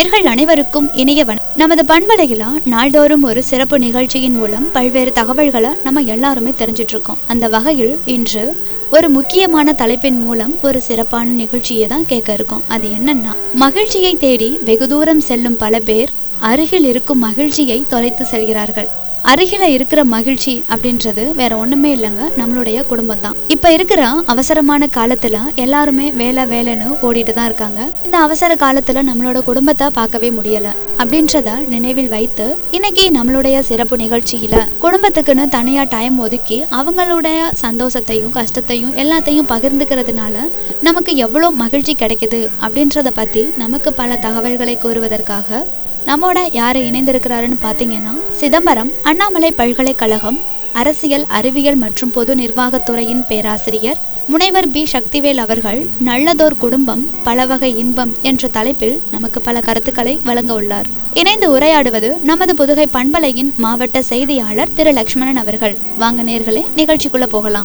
நேர்கள் அனைவருக்கும் இனிய வணக்கம் நமது பண்பலையில நாள்தோறும் ஒரு சிறப்பு நிகழ்ச்சியின் மூலம் பல்வேறு தகவல்களை நம்ம எல்லாருமே தெரிஞ்சிட்டு இருக்கோம் அந்த வகையில் இன்று ஒரு முக்கியமான தலைப்பின் மூலம் ஒரு சிறப்பான நிகழ்ச்சியை தான் கேட்க இருக்கோம் அது என்னன்னா மகிழ்ச்சியை தேடி வெகு தூரம் செல்லும் பல பேர் அருகில் இருக்கும் மகிழ்ச்சியை தொலைத்து செல்கிறார்கள் அருகில இருக்கிற மகிழ்ச்சி அப்படின்றது வேற ஒண்ணுமே இல்லைங்க நம்மளுடைய குடும்பம் தான் இப்ப இருக்கிற அவசரமான காலத்துல எல்லாருமே வேலை வேலைன்னு ஓடிட்டு தான் இருக்காங்க இந்த அவசர காலத்துல நம்மளோட குடும்பத்தை பார்க்கவே முடியல அப்படின்றத நினைவில் வைத்து இன்னைக்கு நம்மளுடைய சிறப்பு நிகழ்ச்சியில குடும்பத்துக்குன்னு தனியா டைம் ஒதுக்கி அவங்களுடைய சந்தோஷத்தையும் கஷ்டத்தையும் எல்லாத்தையும் பகிர்ந்துக்கிறதுனால நமக்கு எவ்வளோ மகிழ்ச்சி கிடைக்குது அப்படின்றத பத்தி நமக்கு பல தகவல்களை கூறுவதற்காக நம்மோட யார் இணைந்திருக்கிறாருன்னு பார்த்தீங்கன்னா சிதம்பரம் அண்ணாமலை பல்கலைக்கழகம் அரசியல் அறிவியல் மற்றும் பொது நிர்வாகத்துறையின் பேராசிரியர் முனைவர் பி சக்திவேல் அவர்கள் நல்லதோர் குடும்பம் பல வகை இன்பம் என்ற தலைப்பில் நமக்கு பல கருத்துக்களை வழங்க உள்ளார் இணைந்து உரையாடுவது நமது புதுகை பண்பலையின் மாவட்ட செய்தியாளர் திரு லக்ஷ்மணன் அவர்கள் வாங்க நேர்களே நிகழ்ச்சிக்குள்ள போகலாம்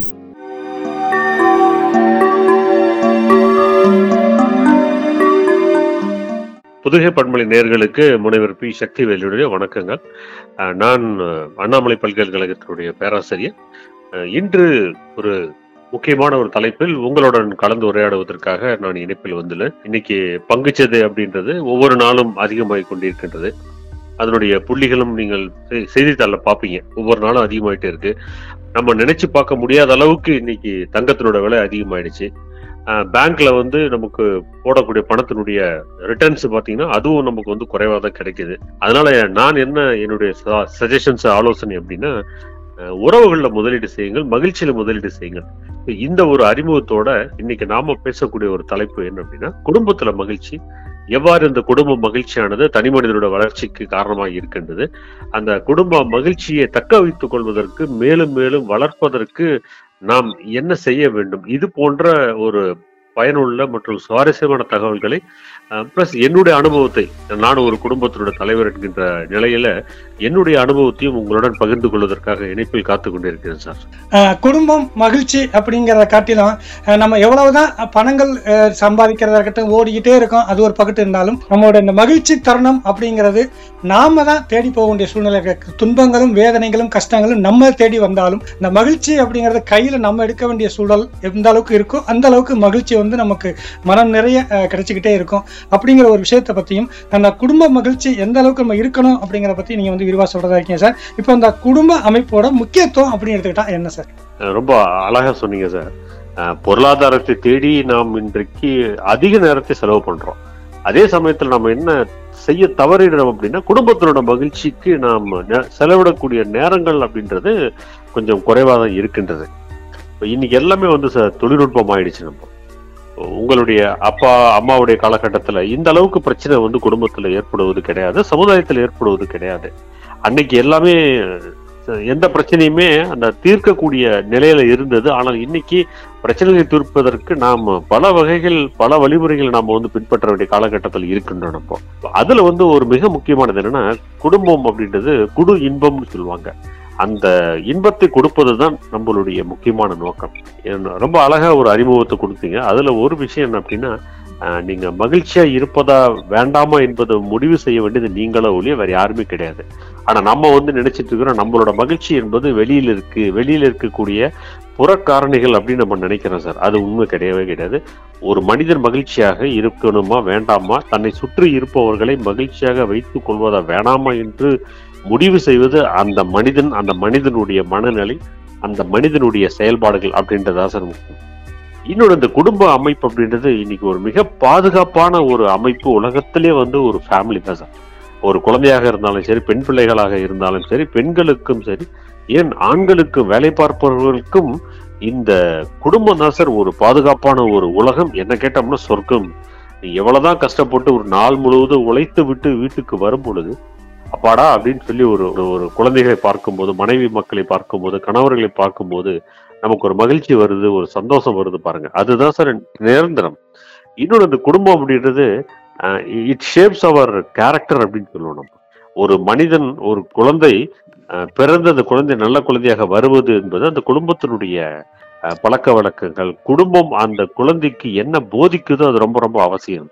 புதுகை பண்பலை நேர்களுக்கு முனைவர் பி சக்திவேலுடைய வணக்கங்கள் அஹ் நான் அஹ், அண்ணாமலை பல்கலைக்கழகத்தினுடைய பேராசிரியர் அஹ், இன்று ஒரு முக்கியமான ஒரு தலைப்பில் உங்களுடன் கலந்து உரையாடுவதற்காக நான் இணைப்பில் வந்துள்ளேன் இன்னைக்கு பங்குச்சந்தை அப்படின்றது ஒவ்வொரு நாளும் அதிகமாகிக் கொண்டிருக்கின்றது அதனுடைய புள்ளிகளும் நீங்கள் செ- செய்தித்தாளில் பார்ப்பீங்க ஒவ்வொரு நாளும் அதிகமாயிட்டே இருக்கு நம்ம நினைச்சு பார்க்க முடியாத அளவுக்கு இன்னைக்கு தங்கத்தினோட விலை அதிகமாயிடுச்சு அஹ், பேங்க்ல வந்து நமக்கு போடக்கூடிய பணத்தினுடைய ரிட்டர்ன்ஸ் பாத்தீங்கன்னா அதுவும் நமக்கு வந்து குறைவா தான் கிடைக்குது அதனால நான் என்ன என்னுடைய சஜஷன்ஸ் ஆலோசனை அப்படின்னா அஹ், உறவுகள்ல முதலீடு செய்யுங்கள் மகிழ்ச்சியில முதலீடு செய்யுங்கள் இப்ப இந்த ஒரு அறிமுகத்தோட இன்னைக்கு நாம பேசக்கூடிய ஒரு தலைப்பு என்ன அப்படின்னா குடும்பத்துல மகிழ்ச்சி எவ்வாறு இந்த குடும்ப மகிழ்ச்சியானது தனி மனிதனோட வளர்ச்சிக்கு காரணமாக இருக்கின்றது அந்த குடும்ப மகிழ்ச்சியை தக்க வைத்துக் கொள்வதற்கு மேலும் மேலும் வளர்ப்பதற்கு நாம் என்ன செய்ய வேண்டும் இது போன்ற ஒரு பயனுள்ள மற்றும் சுவாரஸ்யமான தகவல்களை பிளஸ் என்னுடைய அனுபவத்தை நான் ஒரு குடும்பத்தினுடைய தலைவர் என்கின்ற நிலையில என்னுடைய அனுபவத்தையும் உங்களுடன் பகிர்ந்து கொள்வதற்காக இணைப்பில் காத்துக் கொண்டிருக்கிறேன் சார் அஹ் குடும்பம் மகிழ்ச்சி அப்படிங்கிறத காட்டிலும் அஹ் நம்ம எவ்வளவுதான் பணங்கள் அஹ் சம்பாதிக்கிறதா இருக்கட்டும் ஓடிக்கிட்டே இருக்கோம் அது ஒரு பக்கத்து இருந்தாலும் நம்மளோட இந்த மகிழ்ச்சி தருணம் அப்படிங்கிறது நாம தான் தேடி போக வேண்டிய சூழ்நிலை இருக்கு. துன்பங்களும் வேதனைகளும் கஷ்டங்களும் நம்ம தேடி வந்தாலும் இந்த மகிழ்ச்சி அப்படிங்கறத கையில நம்ம எடுக்க வேண்டிய சூழல் எந்த அளவுக்கு இருக்கோ அந்த அளவுக்கு மகிழ்ச்சி வந்து நமக்கு மனம் நிறைய அஹ், கிடைச்சுக்கிட்டே இருக்கும் அப்படிங்கிற ஒரு விஷயத்தை பத்தியும் அந்த குடும்ப மகிழ்ச்சி எந்த அளவுக்கு நம்ம இருக்கணும் அப்படிங்கிறத பத்தி நீங்க வந்து விரிவா சொல்றதா இருக்கீங்க சார் இப்போ இந்த குடும்ப அமைப்போட முக்கியத்துவம் அப்படின்னு எடுத்துக்கிட்டா என்ன சார் அஹ் ரொம்ப அழகா சொன்னீங்க சார் அஹ் பொருளாதாரத்தை தேடி நாம் இன்றைக்கு அதிக நேரத்தை செலவு பண்றோம் அதே சமயத்துல நம்ம என்ன செய்ய தவறிடுறோம் அப்படின்னா குடும்பத்தினோட மகிழ்ச்சிக்கு நாம் நே- செலவிடக்கூடிய நேரங்கள் அப்படின்றது கொஞ்சம் குறைவாக தான் இருக்கின்றது இப்ப இன்னைக்கு எல்லாமே வந்து சார் தொழில்நுட்பம் ஆயிடுச்சு நம்ம உங்களுடைய அப்பா அம்மாவுடைய காலகட்டத்துல இந்த அளவுக்கு பிரச்சனை வந்து குடும்பத்துல ஏற்படுவது கிடையாது சமுதாயத்தில் ஏற்படுவது கிடையாது அன்னைக்கு எல்லாமே அஹ், எந்த பிரச்சனையுமே அந்த தீர்க்கக்கூடிய நிலையில இருந்தது ஆனால் இன்னைக்கு பிரச்சனைகளை தீர்ப்பதற்கு நாம் பல வகைகள் பல வழிமுறைகள் நாம் வந்து பின்பற்ற வேண்டிய காலகட்டத்தில் இருக்கின்றோம் நம்ம அதுல வந்து ஒரு மிக முக்கியமானது என்னன்னா குடும்பம் அப்படின்றது குடு இன்பம்னு சொல்லுவாங்க அந்த இன்பத்தை கொடுப்பது தான் நம்மளுடைய முக்கியமான நோக்கம் என்ன- ரொம்ப அழகா ஒரு அறிமுகத்தை கொடுத்தீங்க அதுல ஒரு விஷயம் என்ன அப்படின்னா அஹ், நீங்க மகிழ்ச்சியா இருப்பதா வேண்டாமா என்பதை முடிவு செய்ய வேண்டியது நீங்களோ ஒழிய வேற யாருமே கிடையாது ஆனா நம்ம வந்து நினைச்சிட்டு இருக்கிறோம் நம்மளோட மகிழ்ச்சி என்பது வெளியில இருக்கு வெளியில இருக்கக்கூடிய புறக்காரணிகள் அப்படின்னு நம்ம நினைக்கிறோம் சார் அது உண்மை கிடையவே கிடையாது ஒரு மனிதன் மகிழ்ச்சியாக இருக்கணுமா வேண்டாமா தன்னை சுற்றி இருப்பவர்களை மகிழ்ச்சியாக வைத்துக் கொள்வதா வேணாமா என்று முடிவு செய்வது அந்த மனிதன் அந்த மனிதனுடைய மனநிலை அந்த மனிதனுடைய செயல்பாடுகள் அப்படின்றதா சார் முக்கியம் இன்னொரு இந்த குடும்ப அமைப்பு அப்படின்றது இன்னைக்கு ஒரு மிக பாதுகாப்பான ஒரு அமைப்பு உலகத்திலே வந்து ஒரு ஃபேமிலி தான் சார் ஒரு குழந்தையாக இருந்தாலும் சரி பெண் பிள்ளைகளாக இருந்தாலும் சரி பெண்களுக்கும் சரி ஏன் ஆண்களுக்கு வேலை பார்ப்பவர்களுக்கும் இந்த குடும்பம் தான் சார் ஒரு பாதுகாப்பான ஒரு உலகம் என்ன கேட்டோம்னா சொர்க்கம் நீ எவ்வளவுதான் கஷ்டப்பட்டு ஒரு நாள் முழுவதும் உழைத்து விட்டு வீட்டுக்கு வரும் பொழுது அப்பாடா அப்படின்னு சொல்லி ஒரு ஒரு- ஒரு குழந்தைகளை பார்க்கும்போது மனைவி மக்களை பார்க்கும்போது கணவர்களை பார்க்கும்போது நமக்கு ஒரு மகிழ்ச்சி வருது ஒரு சந்தோஷம் வருது பாருங்க அதுதான் சார் நிரந்தரம் இன்னொன்று இந்த குடும்பம் அப்படின்றது இட் ஷேப்ஸ் அவர் கேரக்டர் அப்படின்னு சொல்லுவோம் நம்ம ஒரு மனிதன் ஒரு குழந்தை அஹ், பிறந்த அந்த குழந்தை நல்ல குழந்தையாக வருவது என்பது அந்த குடும்பத்தினுடைய அஹ், பழக்க வழக்கங்கள் குடும்பம் அந்த குழந்தைக்கு என்ன போதிக்குதோ அது ரொம்ப ரொம்ப அவசியம்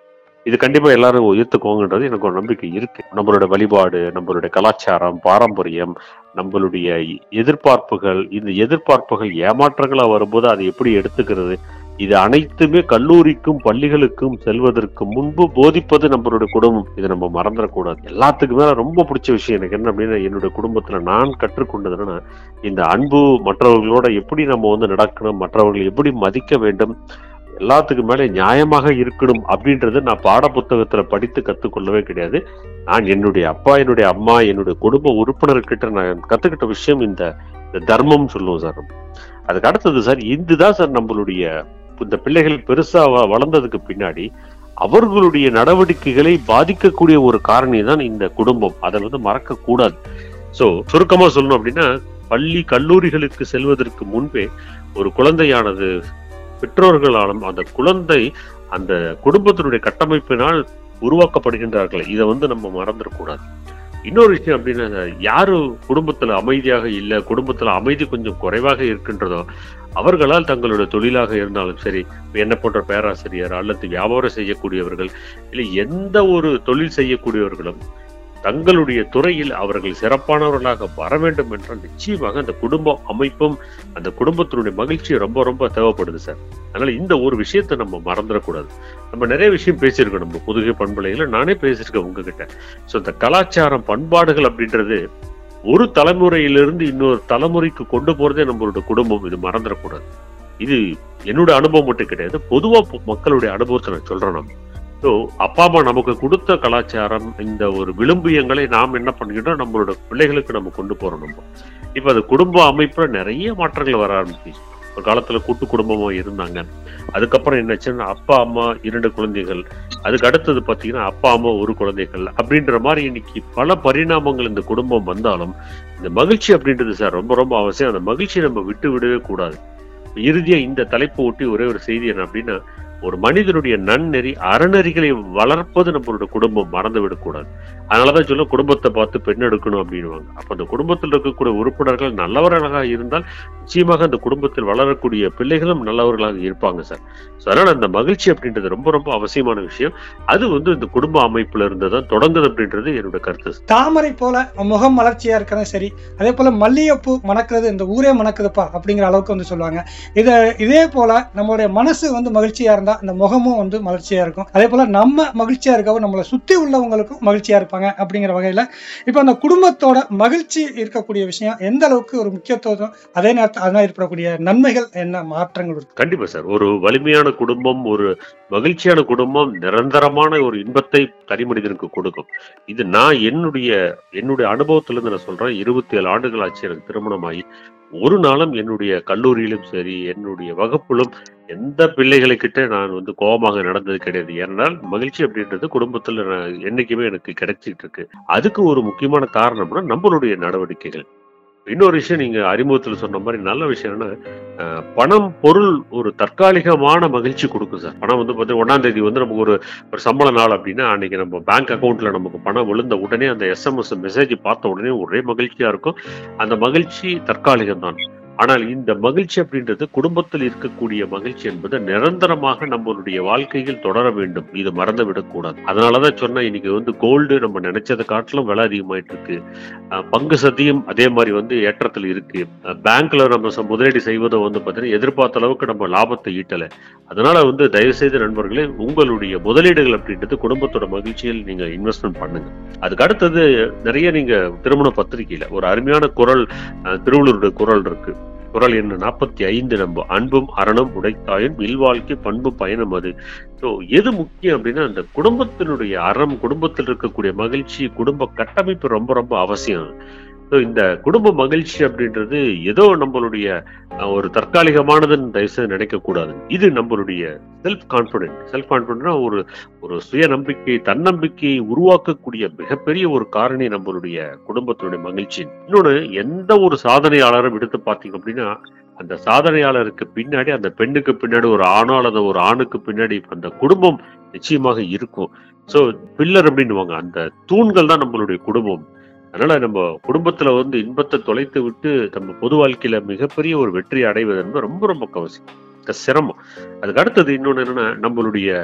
இது கண்டிப்பா எல்லாரும் ஏத்துக்குவாங்கன்றது எனக்கு ஒரு நம்பிக்கை இருக்கு நம்மளோட வழிபாடு நம்மளுடைய கலாச்சாரம் பாரம்பரியம் நம்மளுடைய எதிர்பார்ப்புகள் இந்த எதிர்பார்ப்புகள் ஏமாற்றங்களா வரும்போது அதை எப்படி எடுத்துக்கிறது இது அனைத்துமே கல்லூரிக்கும் பள்ளிகளுக்கும் செல்வதற்கு முன்பு போதிப்பது நம்மளுடைய குடும்பம் இதை நம்ம மறந்துடக்கூடாது எல்லாத்துக்கு மேல ரொம்ப பிடிச்ச விஷயம் எனக்கு என்ன அப்படின்னா என்னுடைய குடும்பத்துல நான் கற்றுக்கொண்டது என்னன்னா இந்த அன்பு மற்றவர்களோட எப்படி நம்ம வந்து நடக்கணும் மற்றவர்கள் எப்படி மதிக்க வேண்டும் எல்லாத்துக்கு மேல நியாயமாக இருக்கணும் அப்படின்றத நான் பாட புத்தகத்துல படித்து கத்துக்கொள்ளவே கிடையாது நான் என்னுடைய அப்பா என்னுடைய அம்மா என்னுடைய குடும்ப உறுப்பினர்கிட்ட நான் கத்துக்கிட்ட விஷயம் இந்த இந்த தர்மம் சொல்லுவோம் சார் அதுக்கு அடுத்தது சார் இதுதான் சார் நம்மளுடைய இந்த பிள்ளைகள் பெருசா வ- வளர்ந்ததுக்கு பின்னாடி அவர்களுடைய நடவடிக்கைகளை பாதிக்கக்கூடிய ஒரு காரணி தான் இந்த குடும்பம் அதை வந்து மறக்க கூடாது சோ சுருக்கமா சொல்லணும் அப்படின்னா பள்ளி கல்லூரிகளுக்கு செல்வதற்கு முன்பே ஒரு குழந்தையானது பெற்றோர்களாலும் அந்த குழந்தை அந்த குடும்பத்தினுடைய கட்டமைப்பினால் உருவாக்கப்படுகின்றார்கள் இதை வந்து நம்ம மறந்துடக்கூடாது இன்னொரு விஷயம் அப்படின்னா யாரு குடும்பத்துல அமைதியாக இல்ல குடும்பத்துல அமைதி கொஞ்சம் குறைவாக இருக்கின்றதோ அவர்களால் தங்களுடைய தொழிலாக இருந்தாலும் சரி இப்ப என்ன போன்ற பேராசிரியர் அல்லது வியாபாரம் செய்யக்கூடியவர்கள் இல்லை எந்த ஒரு தொழில் செய்யக்கூடியவர்களும் தங்களுடைய துறையில் அவர்கள் சிறப்பானவர்களாக வர வேண்டும் என்றால் நிச்சயமாக அந்த குடும்ப அமைப்பும் அந்த குடும்பத்தினுடைய மகிழ்ச்சி ரொம்ப ரொம்ப தேவைப்படுது சார் அதனால இந்த ஒரு விஷயத்தை நம்ம மறந்துடக்கூடாது நம்ம நிறைய விஷயம் பேசியிருக்கோம் நம்ம புதுகை பண்பலையில நானே பேசியிருக்கேன் உங்ககிட்ட ஸோ இந்த கலாச்சாரம் பண்பாடுகள் அப்படின்றது ஒரு தலைமுறையிலிருந்து இன்னொரு தலைமுறைக்கு கொண்டு போறதே நம்மளோட குடும்பம் இது மறந்துடக்கூடாது இது என்னோட அனுபவம் மட்டும் கிடையாது பொதுவா பொ- மக்களுடைய அனுபவத்தை நான் சொல்றேன் நம்ம ஸோ அப்பா அம்மா நமக்கு கொடுத்த கலாச்சாரம் இந்த ஒரு விழும்பியங்களை நாம் என்ன பண்ணிக்கிட்டோம் நம்மளோட பிள்ளைகளுக்கு நம்ம கொண்டு போறோம் நம்ம இப்ப அது குடும்ப அமைப்புல நிறைய மாற்றங்கள் வர ஆரம்பிச்சு ஒரு காலத்துல கூட்டு குடும்பமா இருந்தாங்க அதுக்கப்புறம் என்னாச்சுன்னா அப்பா அம்மா இரண்டு குழந்தைகள் அதுக்கு அடுத்தது பாத்தீங்கன்னா அப்பா அம்மா ஒரு குழந்தைகள் அப்படின்ற மாதிரி இன்னைக்கு பல பரிணாமங்கள் இந்த குடும்பம் வந்தாலும் இந்த மகிழ்ச்சி அப்படின்றது சார் ரொம்ப ரொம்ப அவசியம் அந்த மகிழ்ச்சியை நம்ம விட்டு விடவே கூடாது இறுதியா இந்த தலைப்பு ஒட்டி ஒரே ஒரு செய்தி என்ன அப்படின்னா ஒரு மனிதனுடைய நன்னெறி அறநெறிகளை வளர்ப்பது நம்மளோட குடும்பம் மறந்து விடக்கூடாது அதனாலதான் சொல்ல குடும்பத்தை பார்த்து பெண் எடுக்கணும் அப்படின்னுவாங்க அப்ப அந்த குடும்பத்தில் இருக்கக்கூடிய உறுப்பினர்கள் நல்லவர்களாக இருந்தால் நிச்சயமாக அந்த குடும்பத்தில் வளரக்கூடிய பிள்ளைகளும் நல்லவர்களாக இருப்பாங்க சார் So, அதனால அந்த மகிழ்ச்சி அப்படின்றது ரொம்ப ரொம்ப அவசியமான விஷயம் அது வந்து இந்த குடும்ப அமைப்புல இருந்து தான் தொடங்குது அப்படின்றது என்னோட கருத்து sir. தாமரை போல முகம் மலர்ச்சியா இருக்கிறதும் சரி அதே போல மல்லிகைப்பூ மணக்கிறது இந்த ஊரே மணக்குதுப்பா அப்படிங்கிற அளவுக்கு வந்து சொல்லுவாங்க இத இதே போல நம்மளுடைய மனசு வந்து மகிழ்ச்சியா இருந்தா அந்த முகமும் வந்து மகிழ்ச்சியா இருக்கும் அதே போல நம்ம மகிழ்ச்சியா இருக்கவும் நம்மளை சுத்தி உள்ளவங்களுக்கும் மகிழ்ச்சியா இருப்பாங்க அப்படிங்கிற வகையில இப்ப அந்த குடும்பத்தோட மகிழ்ச்சி இருக்கக்கூடிய விஷயம் எந்த அளவுக்கு ஒரு முக்கியத்துவம் அதே நேரத்தில் அதனால் ஏற்படக்கூடிய நன்மைகள் என்ன மாற்றங்கள் இருக்கு கண்டிப்பா சார் ஒரு வலிமையான குடும்பம் ஒரு மகிழ்ச்சியான குடும்பம் நிரந்தரமான ஒரு இன்பத்தை தனி மனிதனுக்கு கொடுக்கும் இது நான் என்னுடைய என்னுடைய அனுபவத்துல இருந்து நான் சொல்றேன் இருபத்தி ஏழு ஆண்டுகள் ஆச்சு எனக்கு திருமணமாகி ஒரு நாளும் என்னுடைய கல்லூரியிலும் சரி என்னுடைய வகுப்பிலும் எந்த பிள்ளைகளுக்கிட்ட நான் வந்து கோபமாக நடந்தது கிடையாது ஏன்னால் மகிழ்ச்சி அப்படின்றது குடும்பத்துல நான் என்னைக்குமே எனக்கு கிடைச்சிட்டு இருக்கு அதுக்கு ஒரு முக்கியமான காரணம்னா நம்மளுடைய நடவடிக்கைகள் இன்னொரு விஷயம் நீங்க அறிமுகத்துல சொன்ன மாதிரி நல்ல விஷயம் என்னன்னா அஹ், பணம் பொருள் ஒரு தற்காலிகமான மகிழ்ச்சி கொடுக்கும் சார் பணம் வந்து பார்த்தீங்கன்னா ஒன்னாம் தேதி வந்து நமக்கு ஒரு ஒரு சம்பள நாள் அப்படின்னா அன்னைக்கு நம்ம பேங்க் அக்கௌண்ட்ல நமக்கு பணம் விழுந்த உடனே அந்த எஸ்எம்எஸ் மெசேஜ் பார்த்த உடனே ஒரே மகிழ்ச்சியா இருக்கும் அந்த மகிழ்ச்சி தற்காலிகம் தான் ஆனால் இந்த மகிழ்ச்சி அப்படின்றது குடும்பத்தில் இருக்கக்கூடிய மகிழ்ச்சி என்பது நிரந்தரமாக நம்மளுடைய வாழ்க்கையில் தொடர வேண்டும் இது மறந்து விடக்கூடாது அதனாலதான் சொன்னேன் இன்னைக்கு வந்து கோல்டு நம்ம நினைச்சதை காட்டிலும் விலை அதிகமாயிட்டு இருக்கு அஹ் பங்கு சதியும் அதே மாதிரி வந்து ஏற்றத்தில் இருக்கு அஹ் பேங்க்ல நம்ம ச- முதலீடு செய்வதும் வந்து பார்த்தீங்கன்னா எதிர்பார்த்த அளவுக்கு நம்ம லாபத்தை ஈட்டல அதனால வந்து தயவு செய்து நண்பர்களே உங்களுடைய முதலீடுகள் அப்படின்றது குடும்பத்தோட மகிழ்ச்சியில் நீங்க இன்வெஸ்ட்மெண்ட் பண்ணுங்க அதுக்கு அடுத்தது நிறைய நீங்க திருமண பத்திரிகையில ஒரு அருமையான குரல் அஹ், திருவள்ளுவருடைய குரல் இருக்கு குரல் என்ன நாற்பத்தி ஐந்து நம்ம அன்பும் அறனும் உடைத்தாயும் இல்வாழ்க்கை பண்பு பயணம் அது ஸோ எது முக்கியம் அப்படின்னா அந்த குடும்பத்தினுடைய அறம் குடும்பத்தில் இருக்கக்கூடிய மகிழ்ச்சி குடும்ப கட்டமைப்பு ரொம்ப ரொம்ப அவசியம் ஸோ இந்த குடும்ப மகிழ்ச்சி அப்படின்றது ஏதோ நம்மளுடைய அஹ், ஒரு தற்காலிகமானதுன்னு தயவுசெய்து நினைக்க கூடாது இது நம்மளுடைய செல்ஃப் கான்பிடென்ட் செல்ஃப் கான்பிடென்ட்னா ஒரு ஒரு சுய நம்பிக்கை தன்னம்பிக்கையை உருவாக்கக்கூடிய மிகப்பெரிய ஒரு காரணி நம்மளுடைய குடும்பத்தினுடைய மகிழ்ச்சி இன்னொன்னு எந்த ஒரு சாதனையாளரும் எடுத்து பார்த்தீங்க அப்படின்னா அந்த சாதனையாளருக்கு பின்னாடி அந்த பெண்ணுக்கு பின்னாடி ஒரு ஆணோ அல்லது ஒரு ஆணுக்கு பின்னாடி அந்த குடும்பம் நிச்சயமாக இருக்கும் சோ பில்லர் அப்படின்னுவாங்க அந்த தூண்கள் தான் நம்மளுடைய குடும்பம் அதனால நம்ம குடும்பத்துல வந்து இன்பத்தை தொலைத்து விட்டு நம்ம பொது வாழ்க்கையில மிகப்பெரிய ஒரு வெற்றி அடைவது என்பது ரொம்ப ரொம்ப அவசியம் க- சிரமம் அதுக்கு அடுத்தது இன்னொன்னு என்னன்னா நம்மளுடைய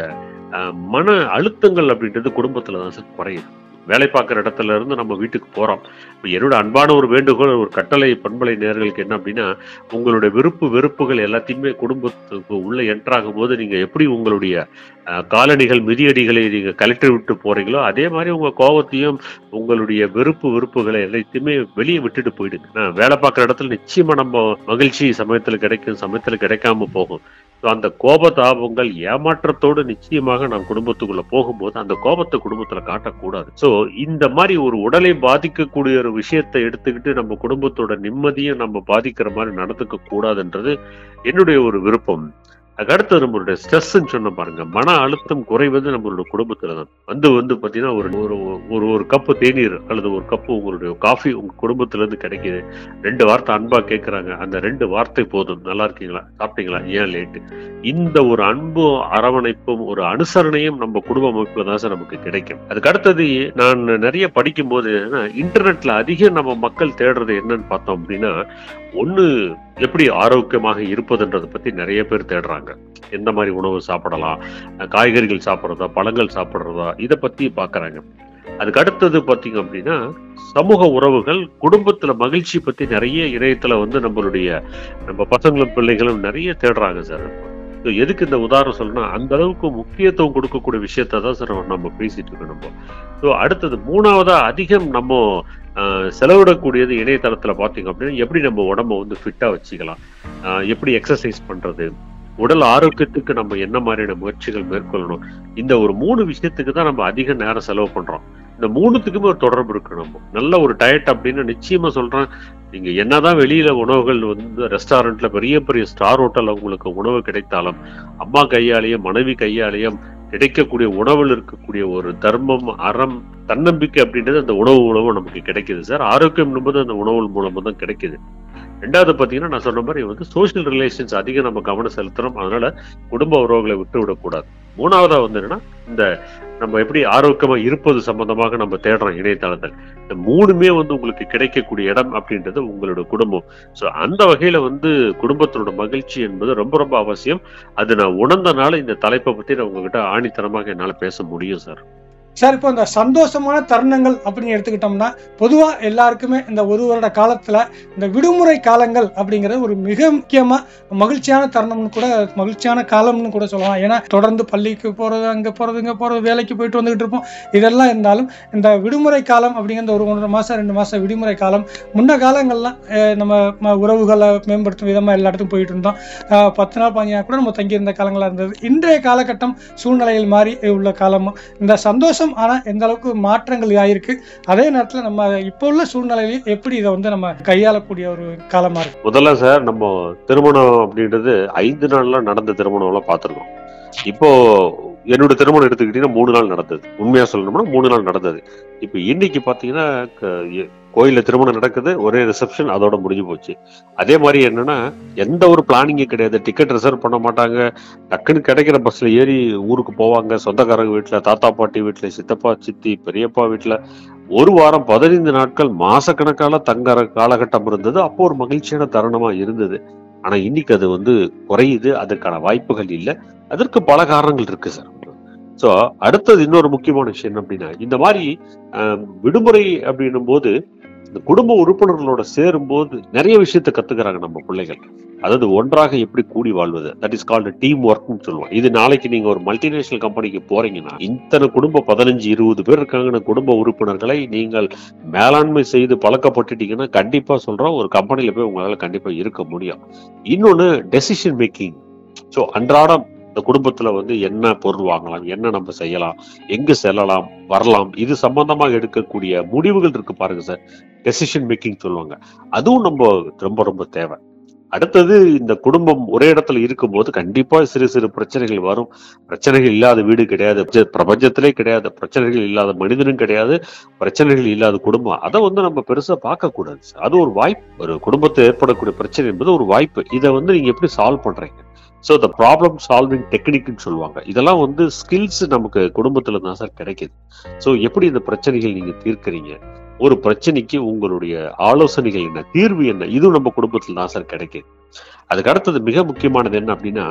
அஹ், மன அழுத்தங்கள் அப்படின்றது குடும்பத்துல தான் சார் குறையுது வேலை பார்க்குற இடத்துல இருந்து நம்ம வீட்டுக்கு போறோம் இப்போ என்னோட அன்பான ஒரு வேண்டுகோள் ஒரு கட்டளை பண்பலை நேர்களுக்கு என்ன அப்படின்னா உங்களுடைய விருப்பு வெறுப்புகள் எல்லாத்தையுமே குடும்பத்துக்கு உள்ள என்ட்ராகும் போது நீங்க எப்படி உங்களுடைய அஹ், காலணிகள் மிதியடிகளை நீங்க கலெக்டர் விட்டு போறீங்களோ அதே மாதிரி உங்க கோபத்தையும் உங்களுடைய வெறுப்பு வெறுப்புகளை எல்லாத்தையுமே வெளியே விட்டுட்டு போயிடுங்க நான் வேலை பார்க்குற இடத்துல நிச்சயமா நம்ம மகிழ்ச்சி சமயத்துல கிடைக்கும் சமயத்துல கிடைக்காம போகும் ஸோ அந்த கோப தாபங்கள் ஏமாற்றத்தோடு நிச்சயமாக நாம் குடும்பத்துக்குள்ள போகும்போது அந்த கோபத்தை குடும்பத்துல காட்டக்கூடாது ஸோ இந்த மாதிரி ஒரு உடலை பாதிக்கக்கூடிய ஒரு விஷயத்தை எடுத்துக்கிட்டு நம்ம குடும்பத்தோட நிம்மதியும் நம்ம பாதிக்கிற மாதிரி நடந்துக்க கூடாதுன்றது என்னுடைய ஒரு விருப்பம் அதுக்கடுத்து நம்மளுடைய ஸ்ட்ரெஸ் சொன்ன பாருங்க மன அழுத்தம் குறைவது நம்மளோட குடும்பத்துல தான் வந்து வந்து பாத்தீங்கன்னா ஒரு ஒரு ஒரு ஒரு கப்பு தேநீர் அல்லது ஒரு கப்பு உங்களுடைய காஃபி உங்க குடும்பத்துல இருந்து கிடைக்குது ரெண்டு வார்த்தை அன்பா கேட்கறாங்க அந்த ரெண்டு வார்த்தை போதும் நல்லா இருக்கீங்களா சாப்பிட்டீங்களா ஏன் லேட்டு இந்த ஒரு அன்பும் அரவணைப்பும் ஒரு அனுசரணையும் நம்ம குடும்ப அமைப்புல தான் சார் நமக்கு கிடைக்கும் அதுக்கு அடுத்தது நான் நிறைய படிக்கும் போது இன்டர்நெட்ல அதிகம் நம்ம மக்கள் தேடுறது என்னன்னு பார்த்தோம் அப்படின்னா ஒண்ணு எப்படி ஆரோக்கியமாக இருப்பதுன்றதை பத்தி நிறைய பேர் தேடுறாங்க எந்த மாதிரி உணவு சாப்பிடலாம் அஹ் காய்கறிகள் சாப்பிட்றதா பழங்கள் சாப்பிட்றதா இதை பத்தி பாக்குறாங்க அதுக்கு அடுத்தது பாத்தீங்க அப்படின்னா சமூக உறவுகள் குடும்பத்துல மகிழ்ச்சி பத்தி நிறைய இணையத்துல வந்து நம்மளுடைய நம்ம பசங்களும் பிள்ளைகளும் நிறைய தேடுறாங்க சார் So எதுக்கு இந்த உதாரணம் சொல்லணும்னா அந்த அளவுக்கு முக்கியத்துவம் கொடுக்கக்கூடிய விஷயத்த தான் சார் நம்ம பேசிட்டு இருக்கோம் நம்ம ஸோ அடுத்தது மூணாவதா அதிகம் நம்ம ஆஹ், செலவிடக்கூடியது இணையதளத்துல பாத்தீங்க அப்படின்னா எப்படி நம்ம உடம்ப வந்து ஃபிட்டா வச்சுக்கலாம் ஆஹ், எப்படி எக்ஸசைஸ் பண்றது உடல் ஆரோக்கியத்துக்கு நம்ம என்ன மாதிரியான முயற்சிகள் மேற்கொள்ளணும் இந்த ஒரு மூணு விஷயத்துக்கு தான் நம்ம அதிக நேரம் செலவு பண்றோம் இந்த மூணுத்துக்குமே ஒரு தொடர்பு இருக்கு நம்ம நல்ல ஒரு டயட் அப்படின்னு நிச்சயமா சொல்றேன் நீங்க என்னதான் வெளியில உணவுகள் வந்து ரெஸ்டாரண்ட்ல பெரிய பெரிய ஸ்டார் ஹோட்டல் உங்களுக்கு உணவு கிடைத்தாலும் அம்மா கையாலேயும் மனைவி கையாலேயும் கிடைக்கக்கூடிய உணவில் இருக்கக்கூடிய ஒரு தர்மம் அறம் தன்னம்பிக்கை அப்படின்றது அந்த உணவு மூலமா நமக்கு கிடைக்குது சார் ஆரோக்கியம் என்பது அந்த உணவு மூலமா தான் கிடைக்குது ரெண்டாவது பாத்தீங்கன்னா நான் சொன்ன மாதிரி வந்து சோஷியல் ரிலேஷன்ஸ் அதிகம் நம்ம கவனம் செலுத்துறோம் அதனால குடும்ப உறவுகளை விட்டு விடக்கூடாது மூணாவதா வந்து என்னன்னா இந்த நம்ம எப்படி ஆரோக்கியமா இருப்பது சம்பந்தமாக நம்ம தேடுறோம் இணையதளத்தில் இந்த மூணுமே வந்து உங்களுக்கு கிடைக்கக்கூடிய இடம் அப்படின்றது உங்களோட குடும்பம் சோ அந்த வகையில வந்து குடும்பத்தோட மகிழ்ச்சி என்பது ரொம்ப ரொம்ப அவசியம் அது நான் உணர்ந்தனால இந்த தலைப்பை பத்தி நான் உங்ககிட்ட ஆணித்தனமாக என்னால பேச முடியும் சார் சார் இப்போ இந்த சந்தோஷமான தருணங்கள் அப்படின்னு எடுத்துக்கிட்டோம்னா பொதுவா எல்லாருக்குமே இந்த ஒரு வருட காலத்துல இந்த விடுமுறை காலங்கள் அப்படிங்கிறது ஒரு மிக முக்கியமா மகிழ்ச்சியான தருணம்னு கூட மகிழ்ச்சியான காலம்னு கூட சொல்லலாம் ஏன்னா தொடர்ந்து பள்ளிக்கு போறது அங்க போறது இங்க போறது வேலைக்கு போயிட்டு வந்துகிட்டு இருப்போம் இதெல்லாம் இருந்தாலும் இந்த விடுமுறை காலம் அப்படிங்கிற ஒரு ஒன்றரை மாசம் ரெண்டு மாசம் விடுமுறை காலம் முன்ன காலங்கள்லாம் அஹ், நம்ம ம- உறவுகளை மேம்படுத்தும் விதமா எல்லா இடத்துக்கும் போயிட்டு இருந்தோம் அஹ், பத்து நாள் பதினஞ்சு நாள் கூட நம்ம தங்கியிருந்த காலங்களா இருந்தது இன்றைய காலகட்டம் சூழ்நிலையில் மாறி உள்ள காலமும் இந்த சந்தோஷம் ஆனா எந்த அளவுக்கு மாற்றங்கள் ஆயிருக்கு அதே நேரத்துல நம்ம இப்போ உள்ள சூழ்நிலையில எப்படி இதை வந்து நம்ம கையாளக்கூடிய ஒரு காலமா இருக்கு முதல்ல சார் நம்ம திருமணம் அப்படின்றது ஐந்து நாள்ல நடந்த திருமணம் எல்லாம் பார்த்திருக்கோம் இப்போ என்னோட திருமணம் எடுத்துக்கிட்டீங்கன்னா மூணு நாள் நடந்தது உண்மையா சொல்லணும்னா மூணு நாள் நடந்தது இப்போ இன்னைக்கு பாத்தீங்கன்னா க- எ- கோயில்ல திருமணம் நடக்குது ஒரே ரிசப்ஷன் அதோட முடிஞ்சு போச்சு அதே மாதிரி என்னன்னா எந்த ஒரு பிளானிங்கும் கிடையாது டிக்கெட் ரிசர்வ் பண்ண மாட்டாங்க டக்குன்னு கிடைக்கிற பஸ்ல ஏறி ஊருக்கு போவாங்க சொந்தக்காரங்க வீட்டுல தாத்தா பாட்டி வீட்டுல சித்தப்பா சித்தி பெரியப்பா வீட்டுல ஒரு வாரம் பதினைந்து நாட்கள் மாசக்கணக்கால தங்குற காலகட்டம் இருந்தது அப்போ ஒரு மகிழ்ச்சியான தருணமா இருந்தது ஆனா இன்னைக்கு அது வந்து குறையுது அதற்கான வாய்ப்புகள் இல்லை அதற்கு பல காரணங்கள் இருக்கு சார் சோ அடுத்தது இன்னொரு முக்கியமான விஷயம் என்ன அப்படின்னா இந்த மாதிரி ஆஹ், விடுமுறை அப்படின்னும் போது இந்த குடும்ப உறுப்பினர்களோட சேரும்போது நிறைய விஷயத்தை கத்துக்கிறாங்க நம்ம பிள்ளைகள் அதாவது ஒன்றாக எப்படி கூடி வாழ்வது தட் இஸ் கால்டு டீம் ஒர்க்னு சொல்லுவோம் இது நாளைக்கு நீங்க ஒரு மல்டிநேஷனல் கம்பெனிக்கு போறீங்கன்னா இத்தனை குடும்ப பதினஞ்சு இருபது பேர் இருக்காங்கன்னு குடும்ப உறுப்பினர்களை நீங்கள் மேலாண்மை செய்து பழக்கப்பட்டுட்டீங்கன்னா கண்டிப்பா சொல்றோம் ஒரு கம்பெனில போய் உங்களால கண்டிப்பா இருக்க முடியும் இன்னொன்னு டெசிஷன் மேக்கிங் ஸோ அன்றாடம் இந்த குடும்பத்துல வந்து என்ன பொருள் வாங்கலாம் என்ன நம்ம செய்யலாம் எங்க செல்லலாம் வரலாம் இது சம்பந்தமாக எடுக்கக்கூடிய முடிவுகள் இருக்கு பாருங்க சார் டெசிஷன் மேக்கிங் சொல்லுவாங்க அதுவும் நம்ம ரொம்ப ரொம்ப தேவை அடுத்தது இந்த குடும்பம் ஒரே இடத்துல இருக்கும்போது கண்டிப்பா சிறு சிறு பிரச்சனைகள் வரும் பிரச்சனைகள் இல்லாத வீடு கிடையாது பிரபஞ்ச- பிரபஞ்சத்திலே கிடையாது பிரச்சனைகள் இல்லாத மனிதனும் கிடையாது பிரச்சனைகள் இல்லாத குடும்பம் அதை வந்து நம்ம பெருசா பார்க்க கூடாது சார். அது ஒரு வாய்ப்பு ஒரு குடும்பத்தில் ஏற்படக்கூடிய பிரச்சனை என்பது ஒரு வாய்ப்பு இதை வந்து நீங்க எப்படி சால்வ் பண்றீங்க ஸோ த ப்ராப்ளம் சால்விங் டெக்னிக்னு சொல்லுவாங்க இதெல்லாம் வந்து ஸ்கில்ஸ் நமக்கு குடும்பத்துல தான் சார் கிடைக்குது ஸோ எப்படி இந்த பிரச்சனைகள் நீங்க தீர்க்கறீங்க ஒரு பிரச்சனைக்கு உங்களுடைய ஆலோசனைகள் என்ன தீர்வு என்ன இதுவும் நம்ம குடும்பத்துல தான் சார் கிடைக்குது அதுக்கு அடுத்தது மிக முக்கியமானது என்ன அப்படின்னா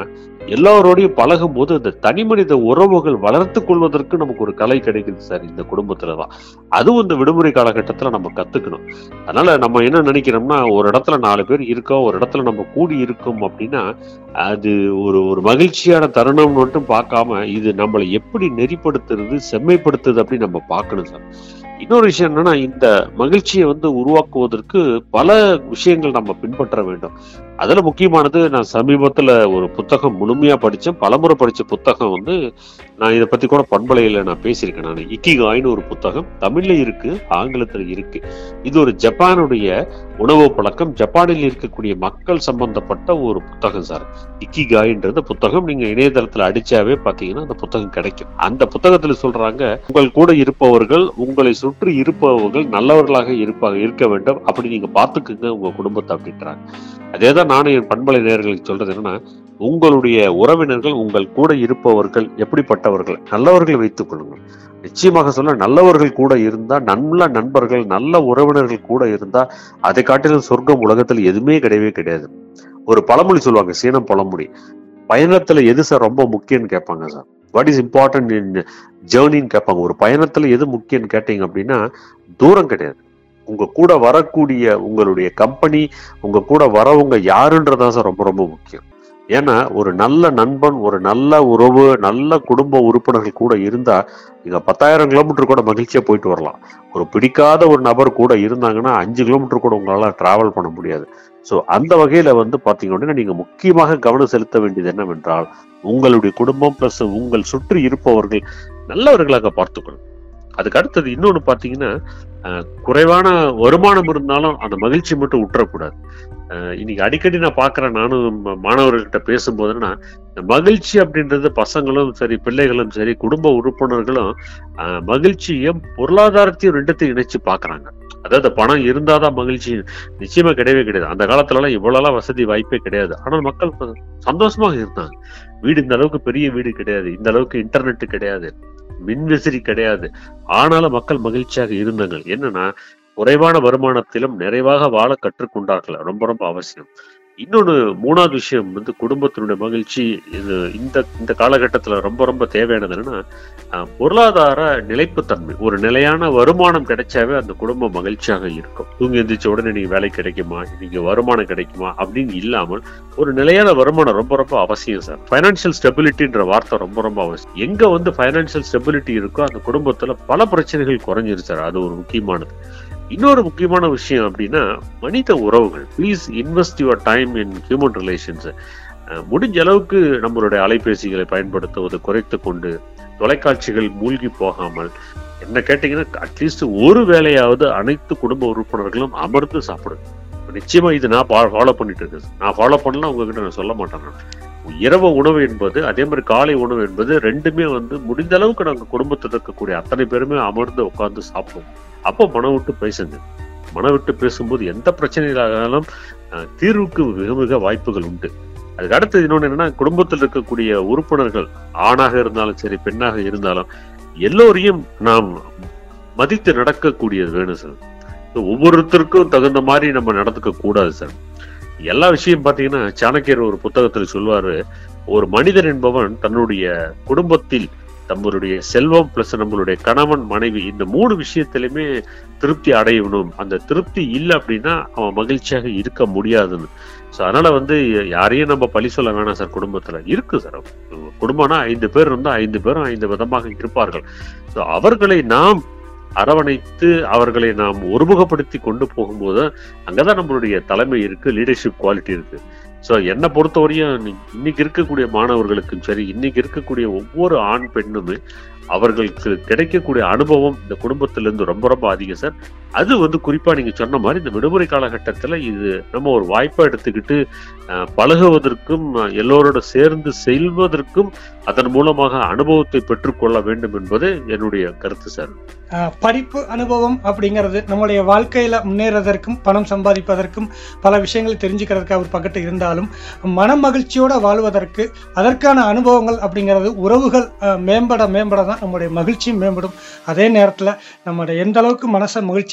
எல்லாரோடையும் பழகும் போது இந்த தனி மனித உறவுகள் வளர்த்து கொள்வதற்கு நமக்கு ஒரு கலை கிடைக்குது சார் இந்த குடும்பத்துல தான் அதுவும் இந்த விடுமுறை காலகட்டத்துல நம்ம கத்துக்கணும் அதனால நம்ம என்ன நினைக்கிறோம்னா ஒரு இடத்துல நாலு பேர் இருக்கோம் ஒரு இடத்துல நம்ம கூடி இருக்கோம் அப்படின்னா அது ஒரு ஒரு மகிழ்ச்சியான தருணம் மட்டும் பார்க்காம இது நம்மளை எப்படி நெறிப்படுத்துறது செம்மைப்படுத்துது அப்படின்னு நம்ம பார்க்கணும் சார் இன்னொரு விஷயம் என்னன்னா இந்த மகிழ்ச்சியை வந்து உருவாக்குவதற்கு பல விஷயங்கள் நம்ம பின்பற்ற வேண்டும் அதுல முக்கியமானது நான் சமீபத்துல ஒரு புத்தகம் முழுமையா படிச்சேன் பலமுறை படிச்ச புத்தகம் வந்து நான் இதை பத்தி கூட பண்பலையில நான் பேசியிருக்கேன் நான் இக்கிகாய்னு ஒரு புத்தகம் தமிழ்ல இருக்கு ஆங்கிலத்துல இருக்கு இது ஒரு ஜப்பானுடைய உணவு பழக்கம் ஜப்பானில் இருக்கக்கூடிய மக்கள் சம்பந்தப்பட்ட ஒரு புத்தகம் சார் இக்கிகாய்ன்றது புத்தகம் நீங்க இணையதளத்துல அடிச்சாவே பாத்தீங்கன்னா அந்த புத்தகம் கிடைக்கும் அந்த புத்தகத்துல சொல்றாங்க உங்கள் கூட இருப்பவர்கள் உங்களை சுற்றி இருப்பவர்கள் நல்லவர்களாக இருப்பாங்க இருக்க வேண்டும் அப்படி நீங்க பாத்துக்குங்க உங்க குடும்பத்தை அப்படின்றாங்க அதே தான் நானும் என் பண்பலை நேர்களுக்கு சொல்றது என்னன்னா உங்களுடைய உறவினர்கள் உங்கள் கூட இருப்பவர்கள் எப்படிப்பட்டவர்கள் நல்லவர்கள் வைத்துக் கொள்ளுங்கள் நிச்சயமாக சொல்ல நல்லவர்கள் கூட இருந்தா நல்ல நண்பர்கள் நல்ல உறவினர்கள் கூட இருந்தா அதை காட்டிலும் சொர்க்கம் உலகத்தில் எதுவுமே கிடையவே கிடையாது ஒரு பழமொழி சொல்லுவாங்க சீனம் பழமொழி பயணத்துல எது சார் ரொம்ப முக்கியம்னு கேட்பாங்க sir what is important in ஜேர்னின்னு கேட்பாங்க ஒரு பயணத்துல எது முக்கியம்னு கேட்டீங்க அப்படின்னா தூரம் கிடையாது உங்க கூட வரக்கூடிய உங்களுடைய கம்பெனி உங்க கூட வரவங்க யாருன்றதான் சார் ரொம்ப ரொம்ப முக்கியம் ஏன்னா ஒரு நல்ல நண்பன் ஒரு நல்ல உறவு நல்ல குடும்ப உறுப்பினர்கள் கூட இருந்தா நீங்க பத்தாயிரம் கிலோமீட்டர் கூட மகிழ்ச்சியா போயிட்டு வரலாம் ஒரு பிடிக்காத ஒரு நபர் கூட இருந்தாங்கன்னா அஞ்சு கிலோமீட்டர் கூட உங்களால டிராவல் பண்ண முடியாது ஸோ அந்த வகையில வந்து பாத்தீங்க அப்படின்னா நீங்க முக்கியமாக கவனம் செலுத்த வேண்டியது என்னவென்றால் உங்களுடைய குடும்பம் பிளஸ் உங்கள் சுற்றி இருப்பவர்கள் நல்லவர்களாக பார்த்துக்கணும் அதுக்கு அடுத்தது இன்னொன்னு பாத்தீங்கன்னா அஹ், குறைவான வருமானம் இருந்தாலும் அந்த மகிழ்ச்சி மட்டும் விட்டுறக்கூடாது அஹ், இன்னைக்கு அடிக்கடி நான் பாக்குறேன் நானும் ம- மாணவர்கள்கிட்ட பேசும்போதுன்னா இந்த மகிழ்ச்சி அப்படின்றது பசங்களும் சரி பிள்ளைகளும் சரி குடும்ப உறுப்பினர்களும் அஹ், மகிழ்ச்சியும் பொருளாதாரத்தையும் ரெண்டுத்தையும் இணைச்சு பாக்குறாங்க அதாவது பணம் இருந்தாதான் மகிழ்ச்சி நிச்சயமா கிடையவே கிடையாது அந்த காலத்துல எல்லாம் இவ்வளவு வசதி வாய்ப்பே கிடையாது ஆனால் மக்கள் ப- சந்தோஷமாக இருந்தாங்க வீடு இந்த அளவுக்கு பெரிய வீடு கிடையாது இந்த அளவுக்கு இன்டர்நெட் கிடையாது மின்விசிறி கிடையாது ஆனாலும் மக்கள் மகிழ்ச்சியாக இருந்தாங்க என்னன்னா குறைவான வருமானத்திலும் நிறைவாக வாழ கற்றுக்கொண்டார்கள் ரொம்ப ரொம்ப அவசியம் இன்னொன்னு மூணாவது விஷயம் வந்து குடும்பத்தினுடைய மகிழ்ச்சி இது இந்த இந்த காலகட்டத்துல ரொம்ப ரொம்ப தேவையானது என்னன்னா அஹ், பொருளாதார நிலைப்புத்தன்மை ஒரு நிலையான வருமானம் கிடைச்சாவே அந்த குடும்பம் மகிழ்ச்சியாக இருக்கும் தூங்கி எந்திரிச்ச உடனே நீங்க வேலை கிடைக்குமா நீங்க வருமானம் கிடைக்குமா அப்படின்னு இல்லாமல் ஒரு நிலையான வருமானம் ரொம்ப ரொம்ப அவசியம் சார் ஃபைனான்சியல் ஸ்டெபிலிட்டின்ற வார்த்தை ரொம்ப ரொம்ப அவசியம் எங்க வந்து ஃபைனான்சியல் ஸ்டெபிலிட்டி இருக்கோ அந்த குடும்பத்துல பல பிரச்சனைகள் குறைஞ்சிரு சார் அது ஒரு முக்கியமானது இன்னொரு முக்கியமான விஷயம் அப்படின்னா மனித உறவுகள் please invest your time in human relations முடிஞ்ச அளவுக்கு நம்மளுடைய அலைபேசிகளை பயன்படுத்துவதை குறைத்து கொண்டு தொலைக்காட்சிகள் மூழ்கி போகாமல் என்ன கேட்டீங்கன்னா அட்லீஸ்ட் ஒரு வேலையாவது அனைத்து குடும்ப உறுப்பினர்களும் அமர்ந்து சாப்பிடுங்க நிச்சயமா இது நான் ஃபாலோ பண்ணிட்டு இருக்கேன் நான் ஃபாலோ பண்ணலாம் உங்ககிட்ட நான் சொல்ல மாட்டேன் நான். இரவு உணவு என்பது அதே மாதிரி காலை உணவு என்பது ரெண்டுமே வந்து முடிந்த அளவுக்கு நாங்க குடும்பத்தில் இருக்கக்கூடிய அத்தனை பேருமே அமர்ந்து உட்கார்ந்து சாப்பிடுவோம் அப்போ மனம் விட்டு பேசுங்க மனம் விட்டு பேசும்போது எந்த பிரச்சனைகளானாலும் அஹ், தீர்வுக்கு மிக மிக வாய்ப்புகள் உண்டு அதுக்கு அடுத்தது இன்னொன்று என்னன்னா குடும்பத்தில் இருக்கக்கூடிய உறுப்பினர்கள் ஆணாக இருந்தாலும் சரி பெண்ணாக இருந்தாலும் எல்லோரையும் நாம் மதித்து நடக்கக்கூடியது வேணும் சார் So, ஒவ்வொருத்தருக்கும் தகுந்த மாதிரி நம்ம நடந்துக்க கூடாது சார் எல்லா விஷயம் பாத்தீங்கன்னா சாணக்கியர் ஒரு புத்தகத்தில் சொல்வாரு ஒரு மனிதன் என்பவன் தன்னுடைய குடும்பத்தில் நம்மளுடைய செல்வம் பிளஸ் நம்மளுடைய கணவன் மனைவி இந்த மூணு விஷயத்திலுமே திருப்தி அடையணும் அந்த திருப்தி இல்லை அப்படின்னா அவன் மகிழ்ச்சியாக இருக்க முடியாதுன்னு ஸோ அதனால வந்து யாரையும் நம்ம பழி சொல்ல வேணாம் சார் குடும்பத்துல இருக்கு சார் குடும்பம்னா ஐந்து பேர் இருந்தா ஐந்து பேரும் ஐந்து விதமாக இருப்பார்கள் ஸோ அவர்களை நாம் அரவணைத்து அவர்களை நாம் ஒருமுகப்படுத்தி கொண்டு போகும்போது அங்கதான் நம்மளுடைய தலைமை இருக்கு லீடர்ஷிப் குவாலிட்டி இருக்கு ஸோ என்னை பொறுத்தவரையும் இன்னி- இன்னைக்கு இருக்கக்கூடிய மாணவர்களுக்கும் சரி இன்னைக்கு இருக்கக்கூடிய ஒவ்வொரு ஆண் பெண்ணுமே அவர்களுக்கு கிடைக்கக்கூடிய அனுபவம் இந்த குடும்பத்திலிருந்து ரொம்ப ரொம்ப அதிகம் சார் அது வந்து குறிப்பா நீங்க சொன்ன மாதிரி இந்த விடுமுறை காலகட்டத்துல இது நம்ம ஒரு வாய்ப்பா எடுத்துக்கிட்டு அஹ், பழகுவதற்கும் அஹ், எல்லோரோட சேர்ந்து செல்வதற்கும் அதன் மூலமாக அனுபவத்தை பெற்றுக்கொள்ள வேண்டும் என்பது என்னுடைய கருத்து சார் ஆஹ் படிப்பு அனுபவம் அப்படிங்கிறது நம்முடைய வாழ்க்கையில முன்னேறதற்கும் பணம் சம்பாதிப்பதற்கும் பல விஷயங்கள் தெரிஞ்சுக்கிறதுக்கு ஒரு பக்கத்து இருந்தாலும் மன மகிழ்ச்சியோட வாழ்வதற்கு அதற்கான அனுபவங்கள் அப்படிங்கிறது உறவுகள் ஆஹ் மேம்பட மேம்பட தான் நம்முடைய மகிழ்ச்சியும் மேம்படும் அதே நேரத்தில் நம்முடைய எந்த அளவுக்கு மனசை மகிழ்ச்சியாக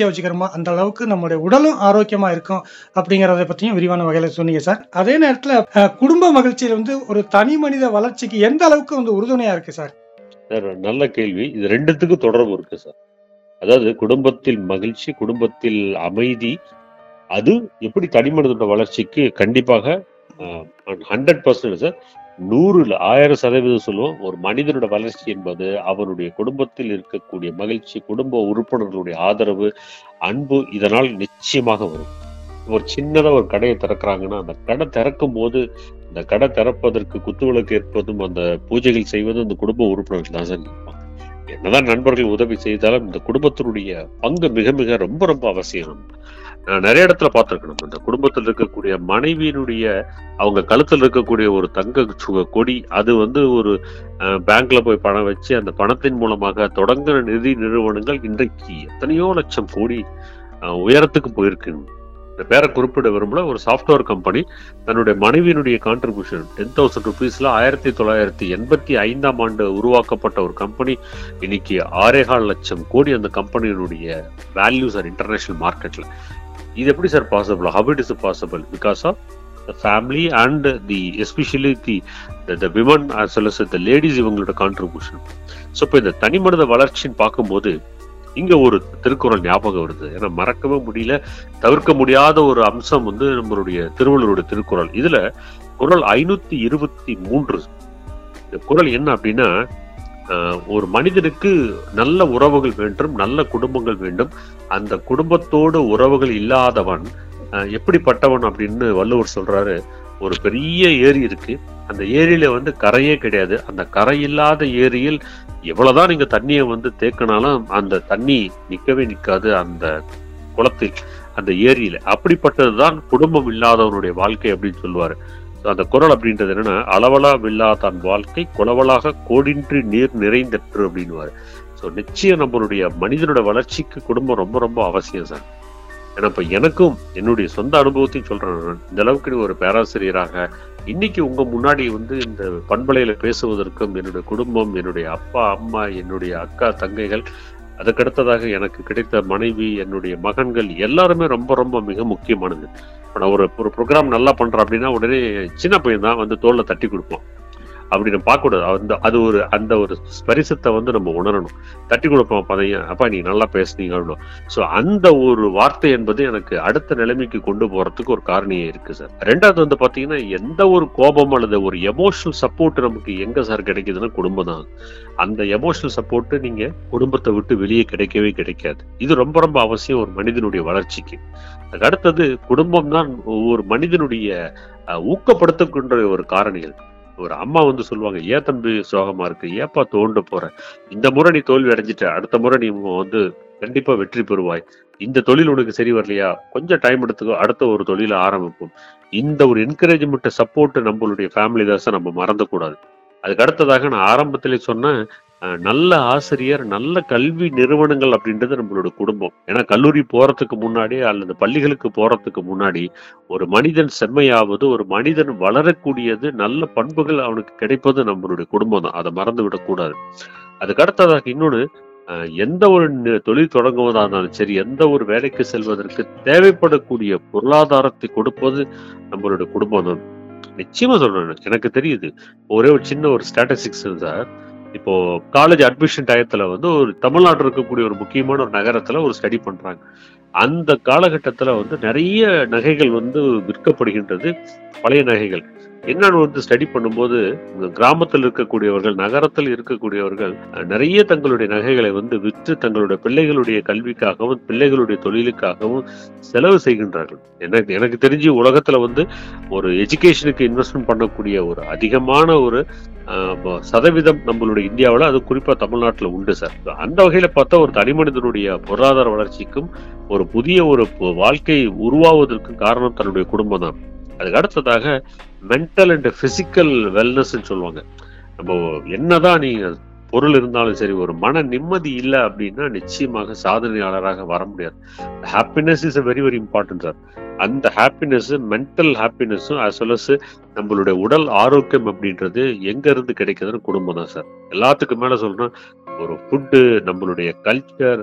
மகிழ்ச்சியா வச்சுக்கிறோமோ அந்த அளவுக்கு நம்மளுடைய உடலும் ஆரோக்கியமா இருக்கும் அப்படிங்கறத பத்தியும் விரிவான வகையில சொன்னீங்க சார் அதே நேரத்துல அஹ், குடும்ப மகிழ்ச்சியில வந்து ஒரு தனி மனித வளர்ச்சிக்கு எந்த அளவுக்கு வந்து உறுதுணையா இருக்கு சார் சார் நல்ல கேள்வி இது ரெண்டுத்துக்கும் தொடர்பு இருக்கு சார் அதாவது குடும்பத்தில் மகிழ்ச்சி குடும்பத்தில் அமைதி அது எப்படி தனி மனிதனோட வளர்ச்சிக்கு கண்டிப்பாக ஹண்ட்ரட் பர்சன்ட் சார் நூறு இல்ல ஆயிரம் சதவீதம் சொல்லுவோம் ஒரு மனிதனோட வளர்ச்சி என்பது அவனுடைய குடும்பத்தில் இருக்கக்கூடிய மகிழ்ச்சி குடும்ப உறுப்பினர்களுடைய ஆதரவு அன்பு இதனால் நிச்சயமாக வரும் ஒரு சின்னதா ஒரு கடையை திறக்கிறாங்கன்னா அந்த கடை திறக்கும் போது இந்த கடை திறப்பதற்கு குத்துவிளக்கு ஏற்பதும் அந்த பூஜைகள் செய்வதும் இந்த குடும்ப உறுப்பினர்கள் தான் சார் இருப்பாங்க என்னதான் நண்பர்கள் உதவி செய்தாலும் இந்த குடும்பத்தினுடைய பங்கு மிக மிக ரொம்ப ரொம்ப அவசியம் நான் நிறைய இடத்துல பார்த்திருக்கணும் இந்த குடும்பத்தில் இருக்கக்கூடிய மனைவியினுடைய அவங்க கழுத்தில் இருக்கக்கூடிய ஒரு தங்க சு- கொடி அது வந்து ஒரு அஹ், பேங்க்ல போய் பணம் வச்சு அந்த பணத்தின் மூலமாக தொடங்குற நிதி நிறுவனங்கள் இன்றைக்கு எத்தனையோ லட்சம் கோடி அஹ், உயரத்துக்கு போயிருக்கு இந்த பேரை குறிப்பிட விரும்பல ஒரு சாஃப்ட்வேர் கம்பெனி தன்னுடைய மனைவியினுடைய கான்ட்ரிபியூஷன் டென் தௌசண்ட் ருபீஸ்ல ஆயிரத்தி தொள்ளாயிரத்தி எண்பத்தி ஐந்தாம் ஆண்டு உருவாக்கப்பட்ட ஒரு கம்பெனி இன்னைக்கு ஆறேகால் லட்சம் கோடி அந்த கம்பெனியினுடைய வேல்யூ சார் இன்டர்நேஷனல் மார்க்கெட்ல இது எப்படி sir possible how it is possible because of the family and the especially the the women as well as the ladies இவங்களோட கான்ட்ரிபியூஷன் ஸோ இப்போ இந்த தனி மனித வளர்ச்சின்னு பார்க்கும்போது இங்க ஒரு திருக்குறள் ஞாபகம் வருது ஏன்னா மறக்கவே முடியல தவிர்க்க முடியாத ஒரு அம்சம் வந்து நம்மளுடைய திருவள்ளுவருடைய திருக்குறள் இதுல குறள் ஐநூத்தி இருபத்தி மூன்று இந்த குறள் என்ன அப்படின்னா ஆஹ், ஒரு மனிதனுக்கு நல்ல உறவுகள் வேண்டும் நல்ல குடும்பங்கள் வேண்டும் அந்த குடும்பத்தோடு உறவுகள் இல்லாதவன் ஆஹ், எப்படிப்பட்டவன் அப்படின்னு வள்ளுவர் சொல்றாரு ஒரு பெரிய ஏரி இருக்கு அந்த ஏரியில வந்து கரையே கிடையாது அந்த கரை இல்லாத ஏரியில் எவ்வளவுதான் நீங்க தண்ணியை வந்து தேக்கினாலும் அந்த தண்ணி நிக்கவே நிக்காது அந்த குளத்தில் அந்த ஏரியில அப்படிப்பட்டதுதான் குடும்பம் இல்லாதவனுடைய வாழ்க்கை அப்படின்னு சொல்லுவாரு So, அந்த குறள் அப்படின்றது என்னன்னா அளவலா வில்லா தன் வாழ்க்கை குளவலாக கோடின்றி நீர் நிறைந்தற்று அப்படின்னுவாரு ஸோ நிச்சயம் நம்மளுடைய மனிதனோட வளர்ச்சிக்கு குடும்பம் ரொம்ப ரொம்ப அவசியம் சார் ஏன்னா இப்ப எனக்கும் என்னுடைய சொந்த அனுபவத்தையும் சொல்றேன் நான். இந்த அளவுக்கு நீ ஒரு பேராசிரியராக இன்னைக்கு உங்க முன்னாடி வந்து இந்த பண்பலையில பேசுவதற்கும் என்னுடைய குடும்பம் என்னுடைய அப்பா அம்மா என்னுடைய அக்கா தங்கைகள் அதுக்கடுத்ததாக எனக்கு கிடைத்த மனைவி என்னுடைய மகன்கள் எல்லாருமே ரொம்ப ரொம்ப மிக முக்கியமானது இப்ப நான் ஒரு ஒரு ப்ரோக்ராம் நல்லா பண்றேன் அப்படின்னா உடனே சின்ன பையன் தான் வந்து தோல்ல தட்டி கொடுப்போம் அப்படி நம்ம பார்க்கக்கூடாது அந்த அது ஒரு அந்த ஒரு ஸ்பரிசத்தை வந்து நம்ம உணரணும் தட்டி கொடுப்போம் பதையன் அப்பா நீ நல்லா பேசுனீங்க ஸோ அந்த ஒரு வார்த்தை என்பது எனக்கு அடுத்த நிலைமைக்கு கொண்டு போறதுக்கு ஒரு காரணியே இருக்கு சார் ரெண்டாவது வந்து பாத்தீங்கன்னா எந்த ஒரு கோபம் அல்லது ஒரு எமோஷனல் சப்போர்ட் நமக்கு எங்க சார் கிடைக்குதுன்னா குடும்பம் தான் அந்த எமோஷனல் சப்போர்ட் நீங்க குடும்பத்தை விட்டு வெளியே கிடைக்கவே கிடைக்காது இது ரொம்ப ரொம்ப அவசியம் ஒரு மனிதனுடைய வளர்ச்சிக்கு அதுக்கு அடுத்தது குடும்பம் தான் ஒரு மனிதனுடைய அஹ், ஊக்கப்படுத்தக்கூடிய ஒரு காரணிகள் ஒரு அம்மா வந்து சொல்லுவாங்க ஏன் தம்பி சோகமா இருக்கு ஏப்பா தோண்டு போற இந்த முறை நீ தோல்வி அடைஞ்சிட்ட அடுத்த முறை நீ வந்து கண்டிப்பா வெற்றி பெறுவாய் இந்த தொழில் உனக்கு சரி வரலையா கொஞ்சம் டைம் எடுத்துக்கோ அடுத்த ஒரு தொழிலை ஆரம்பிப்போம் இந்த ஒரு என்கரேஜ்மெண்ட் சப்போர்ட் நம்மளுடைய ஃபேமிலி தான் சார் நம்ம மறந்துக்கூடாது அதுக்கு அடுத்ததாக நான் ஆரம்பத்திலே சொன்னேன் அஹ், நல்ல ஆசிரியர் நல்ல கல்வி நிறுவனங்கள் அப்படின்றது நம்மளோட குடும்பம் ஏன்னா கல்லூரி போறதுக்கு முன்னாடி அல்லது பள்ளிகளுக்கு போறதுக்கு முன்னாடி ஒரு மனிதன் செம்மையாவது ஒரு மனிதன் வளரக்கூடியது நல்ல பண்புகள் அவனுக்கு கிடைப்பது நம்மளுடைய குடும்பம் தான் அதை மறந்து விடக்கூடாது அதுக்கு அடுத்ததாக இன்னொன்னு அஹ், எந்த ஒரு நி- தொழில் தொடங்குவதா இருந்தாலும் சரி எந்த ஒரு வேலைக்கு செல்வதற்கு தேவைப்படக்கூடிய பொருளாதாரத்தை கொடுப்பது நம்மளுடைய குடும்பம் தான் நிச்சயமா சொல்றேன் எனக்கு தெரியுது ஒரே ஒரு சின்ன ஒரு ஸ்டாட்டிஸ்டிக்ஸ் சார் இப்போ காலேஜ் அட்மிஷன் டயத்துல வந்து ஒரு தமிழ்நாட்டில் இருக்கக்கூடிய ஒரு முக்கியமான ஒரு நகரத்துல ஒரு ஸ்டடி பண்றாங்க அந்த காலகட்டத்துல வந்து நிறைய நகைகள் வந்து விற்கப்படுகின்றது பழைய நகைகள் என்னன்னு வந்து ஸ்டடி பண்ணும்போது இந்த கிராமத்தில் இருக்கக்கூடியவர்கள் நகரத்தில் இருக்கக்கூடியவர்கள் அஹ், நிறைய தங்களுடைய நகைகளை வந்து விற்று தங்களுடைய பிள்ளைகளுடைய கல்விக்காகவும் பிள்ளைகளுடைய தொழிலுக்காகவும் செலவு செய்கின்றார்கள் எனக்கு எனக்கு தெரிஞ்சு உலகத்துல வந்து ஒரு எஜுகேஷனுக்கு இன்வெஸ்ட்மெண்ட் பண்ணக்கூடிய ஒரு அதிகமான ஒரு ஆஹ், ப- சதவீதம் நம்மளுடைய இந்தியாவில் அது குறிப்பா தமிழ்நாட்டில் உண்டு சார் அந்த வகையில பார்த்தா ஒரு தனி மனிதனுடைய பொருளாதார வளர்ச்சிக்கும் ஒரு புதிய ஒரு பு- வாழ்க்கை உருவாவதற்கும் காரணம் தன்னுடைய குடும்பம் தான் அதுக்கு அடுத்ததாக மென்டல் அண்ட் பிசிக்கல் வெல்னஸ் சொல்லுவாங்க நம்ம என்னதான் நீ பொருள் இருந்தாலும் சரி ஒரு மன நிம்மதி இல்லை அப்படின்னா நிச்சயமாக சாதனையாளராக வர முடியாது happiness is a very very important sir அந்த ஹாப்பினஸ் மென்டல் ஹாப்பினஸும் as well as நம்மளுடைய உடல் ஆரோக்கியம் அப்படின்றது எங்க இருந்து கிடைக்குதுன்னு குடும்பம் தான் சார் எல்லாத்துக்கும் மேல சொல்லணும் ஒரு ஃபுட்டு நம்மளுடைய கல்ச்சர்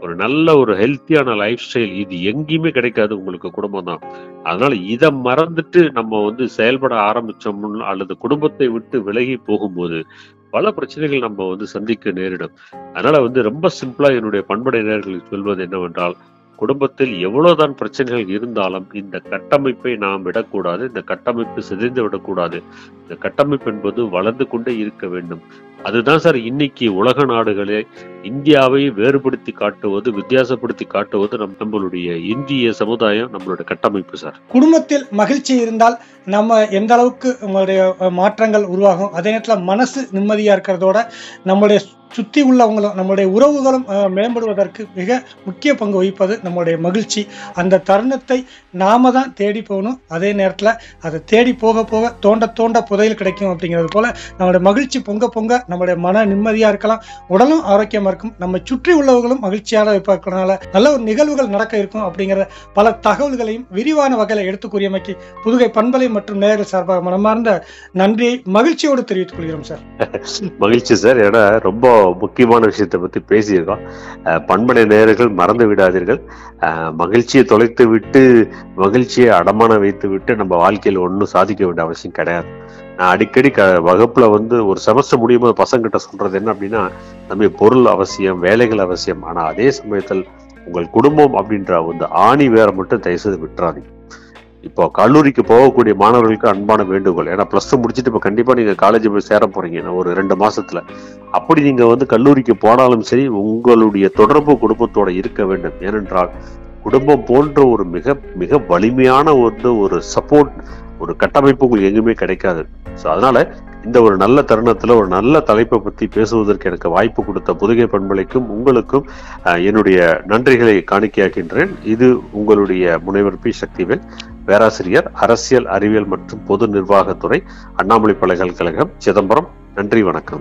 ஒரு நல்ல ஒரு ஹெல்த்தியான லைஃப் ஸ்டைல் இது எங்கேயுமே கிடைக்காது உங்களுக்கு குடும்பம் தான் அதனால இதை மறந்துட்டு நம்ம வந்து செயல்பட ஆரம்பிச்சோம் அல்லது குடும்பத்தை விட்டு விலகி போகும்போது பல பிரச்சனைகள் நம்ம வந்து சந்திக்க நேரிடும் அதனால வந்து ரொம்ப சிம்பிளா என்னுடைய பண்படை நேர்களுக்கு சொல்வது என்னவென்றால் குடும்பத்தில் எவ்வளவுதான் பிரச்சனைகள் இருந்தாலும் இந்த கட்டமைப்பை நாம் விடக்கூடாது இந்த கட்டமைப்பு சிதைந்து விடக்கூடாது இந்த கட்டமைப்பு என்பது வளர்ந்து கொண்டே இருக்க வேண்டும் அதுதான் சார் இன்னைக்கு உலக நாடுகளே இந்தியாவை வேறுபடுத்தி காட்டுவது வித்தியாசப்படுத்தி காட்டுவது நம் நம்மளுடைய இந்திய சமுதாயம் நம்மளுடைய கட்டமைப்பு சார் குடும்பத்தில் மகிழ்ச்சி இருந்தால் நம்ம எந்த அளவுக்கு நம்மளுடைய அஹ், மாற்றங்கள் உருவாகும் அதே நேரத்தில் மனசு நிம்மதியா இருக்கிறதோட நம்மளுடைய சுற்றி உள்ளவங்களும் நம்மளுடைய உறவுகளும் அஹ், மேம்படுவதற்கு மிக முக்கிய பங்கு வகிப்பது நம்மளுடைய மகிழ்ச்சி அந்த தருணத்தை நாம தான் தேடி போகணும் அதே நேரத்தில் அதை தேடி போக போக தோண்ட தோண்ட புதையல் கிடைக்கும் அப்படிங்கிறது போல நம்மளுடைய மகிழ்ச்சி பொங்க பொங்க நம்மளுடைய மன நிம்மதியா இருக்கலாம் உடலும் ஆரோக்கியமா இருக்கும் நம்ம சுற்றி உள்ளவர்களும் மகிழ்ச்சியாக இருப்பதனால நல்ல ஒரு நிகழ்வுகள் நடக்க இருக்கும் அப்படிங்கிற பல தகவல்களையும் விரிவான வகையில் எடுத்து கூறியமைக்கு புதுகை பண்பலை மற்றும் நேயர்கள் சார்பாக மனமார்ந்த நன்றியை மகிழ்ச்சியோடு தெரிவித்துக் கொள்கிறோம் சார் மகிழ்ச்சி சார் ஏன்னா ரொம்ப முக்கியமான விஷயத்தை பத்தி பேசியிருக்கோம் அஹ், பண்பனை நேயர்கள் மறந்து விடாதீர்கள் அஹ், மகிழ்ச்சியை தொலைத்து விட்டு மகிழ்ச்சியை அடமான வைத்து விட்டு நம்ம வாழ்க்கையில் ஒன்றும் சாதிக்க வேண்டிய அவசியம் கிடையாது நான் அடிக்கடி க வகுப்புல வந்து ஒரு செமஸ்டர் முடியும் போது பசங்கிட்ட சொல்றது என்ன அப்படின்னா நம்ம பொருள் அவசியம் வேலைகள் அவசியம் ஆனா அதே சமயத்தில் உங்கள் குடும்பம் அப்படின்ற அந்த ஆணி வேற மட்டும் தயவுசெய்து விட்டுறாதீங்க இப்போ கல்லூரிக்கு போகக்கூடிய மாணவர்களுக்கு அன்பான வேண்டுகோள் ஏன்னா பிளஸ் டூ முடிச்சுட்டு இப்போ கண்டிப்பா நீங்க காலேஜ் போய் சேர போறீங்க இன்னும் ஒரு ரெண்டு மாசத்துல அப்படி நீங்க வந்து கல்லூரிக்கு போனாலும் சரி உங்களுடைய தொடர்பு குடும்பத்தோட இருக்க வேண்டும் ஏனென்றால் குடும்பம் போன்ற ஒரு மிக மிக வலிமையான வந்து ஒரு சப்போர்ட் ஒரு கட்டமைப்பு உங்களுக்கு எங்குமே கிடைக்காது ஸோ அதனால இந்த ஒரு நல்ல தருணத்துல ஒரு நல்ல தலைப்பை பத்தி பேசுவதற்கு எனக்கு வாய்ப்பு கொடுத்த புதுகை பண்பலைக்கும் உங்களுக்கும் அஹ், என்னுடைய நன்றிகளை காணிக்கையாக்கின்றேன் இது உங்களுடைய முனைவர் பி சக்திவேல் பேராசிரியர் அரசியல் அறிவியல் மற்றும் பொது நிர்வாகத்துறை அண்ணாமலை பல்கலைக்கழகம் சிதம்பரம் நன்றி வணக்கம்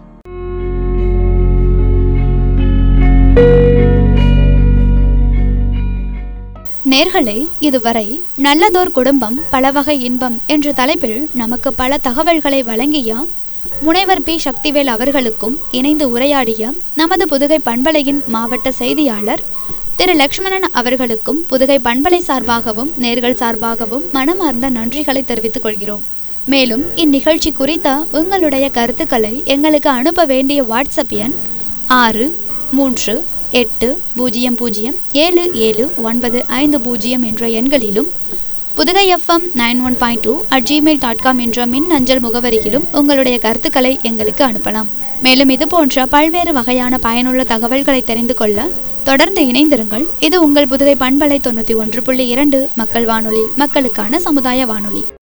நேர்களே இதுவரை நல்லதோர் குடும்பம் பல வகை இன்பம் என்ற தலைப்பில் நமக்கு பல தகவல்களை வழங்கிய முனைவர் பி சக்திவேல் அவர்களுக்கும் இணைந்து உரையாடிய நமது புதுகை பண்பலையின் மாவட்ட செய்தியாளர் திரு லக்ஷ்மணன் அவர்களுக்கும் புதுகை பண்பலை சார்பாகவும் நேர்கள் சார்பாகவும் மனமார்ந்த நன்றிகளை தெரிவித்துக் கொள்கிறோம் மேலும் இந்நிகழ்ச்சி குறித்த உங்களுடைய கருத்துக்களை எங்களுக்கு அனுப்ப வேண்டிய வாட்ஸ்அப் எண் ஆறு மூன்று எட்டு பூஜ்ஜியம் பூஜ்ஜியம் ஏழு ஏழு ஒன்பது ஐந்து பூஜ்ஜியம் என்ற எண்களிலும் Pudugai FM nine one point two at Gmail dot com என்ற மின் அஞ்சல் முகவரியிலும் உங்களுடைய கருத்துக்களை எங்களுக்கு அனுப்பலாம் மேலும் இது போன்ற பல்வேறு வகையான பயனுள்ள தகவல்களை தெரிந்து கொள்ள தொடர்ந்து இணைந்திருங்கள் இது உங்கள் புதுகை பண்பலை தொண்ணூற்றி ஒன்று புள்ளி இரண்டு மக்கள் வானொலி மக்களுக்கான சமுதாய வானொலி